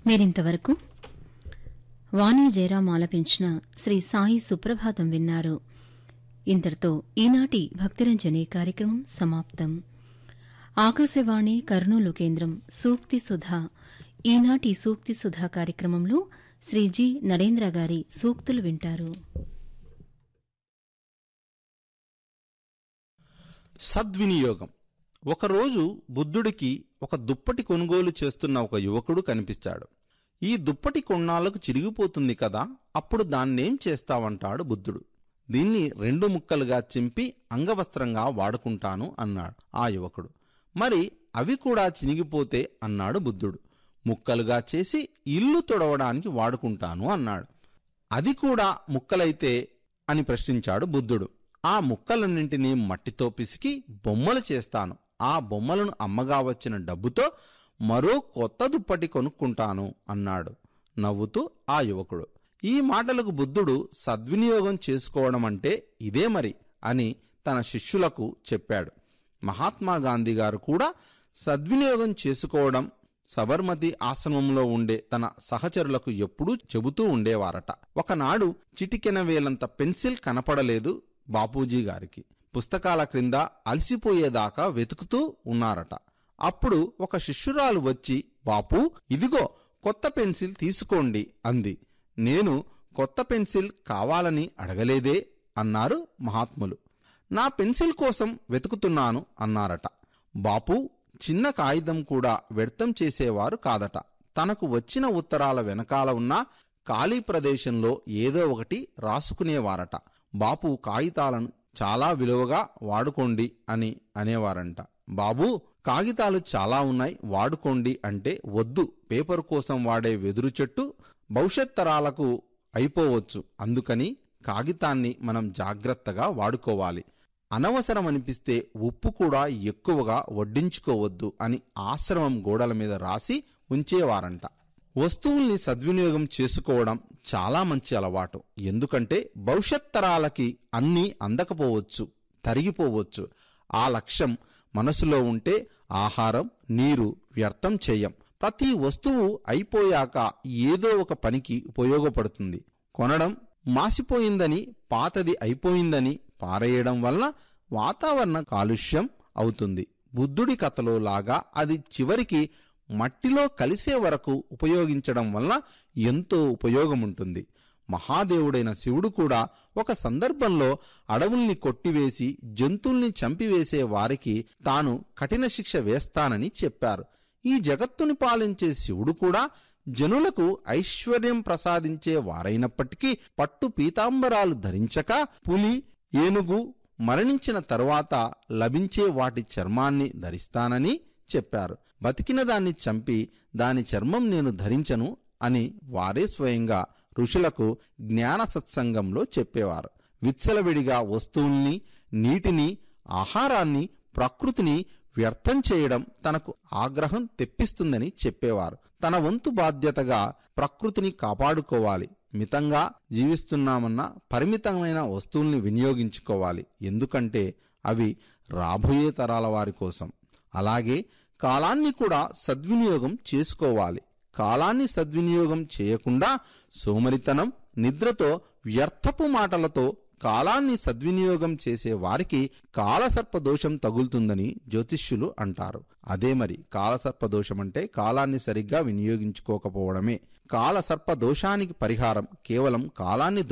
మీరింతవరకు వాణి జయరాం ఆలపించిన శ్రీ సాయి సుప్రభాతం విన్నారు ఇంతటితో ఈనాటి భక్తిరంజని కార్యక్రమం సమాప్తం ఆకాశవాణి కర్నూలు కేంద్రం సూక్తి సుధా ఈనాటి సూక్తి సుధా కార్యక్రమంలో శ్రీ జి నరేంద్ర గారి సూక్తులు వింటారు సద్వినియోగం ఒకరోజు బుద్ధుడికి ఒక దుప్పటి కొనుగోలు చేస్తున్న ఒక యువకుడు కనిపిస్తాడు ఈ దుప్పటి కొన్నాళ్లకు చిరిగిపోతుంది కదా అప్పుడు దాన్నేం చేస్తావంటాడు బుద్ధుడు దీన్ని రెండు ముక్కలుగా చింపి అంగవస్త్రంగా వాడుకుంటాను అన్నాడు ఆ యువకుడు మరి అవి కూడా చినిగిపోతే అన్నాడు బుద్ధుడు ముక్కలుగా చేసి ఇల్లు తొడవడానికి వాడుకుంటాను అన్నాడు అది కూడా ముక్కలైతే అని ప్రశ్నించాడు బుద్ధుడు ఆ ముక్కలన్నింటినీ మట్టితో పిసికి బొమ్మలు చేస్తాను ఆ బొమ్మలను అమ్మగా వచ్చిన డబ్బుతో మరో కొత్త దుప్పటి కొనుక్కుంటాను అన్నాడు నవ్వుతూ ఆ యువకుడు ఈ మాటలకు బుద్ధుడు సద్వినియోగం చేసుకోవడం అంటే ఇదే మరి అని తన శిష్యులకు చెప్పాడు మహాత్మా గాంధీ గారు కూడా సద్వినియోగం చేసుకోవడం సబర్మతి ఆశ్రమంలో ఉండే తన సహచరులకు ఎప్పుడూ చెబుతూ ఉండేవారట ఒకనాడు చిటికెన వేలంత పెన్సిల్ కనపడలేదు బాపూజీ గారికి పుస్తకాల క్రింద అలసిపోయేదాకా వెతుకుతూ ఉన్నారట అప్పుడు ఒక శిష్యురాలు వచ్చి బాపు ఇదిగో కొత్త పెన్సిల్ తీసుకోండి అంది నేను కొత్త పెన్సిల్ కావాలని అడగలేదే అన్నారు మహాత్ములు నా పెన్సిల్ కోసం వెతుకుతున్నాను అన్నారట బాపు చిన్న కాగితం కూడా వ్యర్థం చేసేవారు కాదట తనకు వచ్చిన ఉత్తరాల వెనకాల ఉన్న ఖాళీ ప్రదేశంలో ఏదో ఒకటి రాసుకునేవారట బాపు కాగితాలను చాలా విలువగా వాడుకోండి అని అనేవారంట బాబు కాగితాలు చాలా ఉన్నాయి వాడుకోండి అంటే వద్దు పేపర్ కోసం వాడే వెదురు చెట్టు భవిష్యత్ తరాలకు అయిపోవచ్చు అందుకని కాగితాన్ని మనం జాగ్రత్తగా వాడుకోవాలి అనవసరం అనిపిస్తే ఉప్పు కూడా ఎక్కువగా వడ్డించుకోవద్దు అని ఆశ్రమం గోడల మీద రాసి ఉంచేవారంట వస్తువుల్ని సద్వినియోగం చేసుకోవడం చాలా మంచి అలవాటు ఎందుకంటే భవిష్యత్ తరాలకి అన్నీ అందకపోవచ్చు తరిగిపోవచ్చు ఆ లక్ష్యం మనసులో ఉంటే ఆహారం నీరు వ్యర్థం చేయం ప్రతి వస్తువు అయిపోయాక ఏదో ఒక పనికి ఉపయోగపడుతుంది కొనడం మాసిపోయిందని పాతది అయిపోయిందని పారేయడం వలన వాతావరణ కాలుష్యం అవుతుంది బుద్ధుడి కథలో లాగా అది చివరికి మట్టిలో కలిసే వరకు ఉపయోగించడం వలన ఎంతో ఉపయోగముంటుంది మహాదేవుడైన శివుడు కూడా ఒక సందర్భంలో అడవుల్ని కొట్టివేసి జంతుల్ని చంపివేసే వారికి తాను కఠిన శిక్ష వేస్తానని చెప్పారు ఈ జగత్తుని పాలించే శివుడు కూడా జనులకు ఐశ్వర్యం ప్రసాదించే వారైనప్పటికీ పట్టు పీతాంబరాలు ధరించక పులి ఏనుగు మరణించిన తరువాత లభించే వాటి చర్మాన్ని ధరిస్తానని చెప్పారు బతికిన దాన్ని చంపి దాని చర్మం నేను ధరించను అని వారే స్వయంగా ఋషులకు జ్ఞాన సత్సంగంలో చెప్పేవారు విచ్చలవిడిగా వస్తువుల్ని నీటిని ఆహారాన్ని ప్రకృతిని వ్యర్థం చేయడం తనకు ఆగ్రహం తెప్పిస్తుందని చెప్పేవారు తన వంతు బాధ్యతగా ప్రకృతిని కాపాడుకోవాలి మితంగా జీవిస్తున్నామన్న పరిమితమైన వస్తువుల్ని వినియోగించుకోవాలి ఎందుకంటే అవి రాబోయే తరాల వారి కోసం అలాగే కాలాన్ని కూడా సద్వినియోగం చేసుకోవాలి కాలాన్ని సద్వినియోగం చేయకుండా సోమరితనం నిద్రతో వ్యర్థపు మాటలతో కాలాన్ని సద్వినియోగం చేసే వారికి కాలసర్ప దోషం తగులుతుందని జ్యోతిష్యులు అంటారు అదే మరి కాలసర్ప దోషం అంటే కాలాన్ని సరిగ్గా వినియోగించుకోకపోవడమే కాలసర్ప దోషానికి పరిహారం కేవలం కాలాన్ని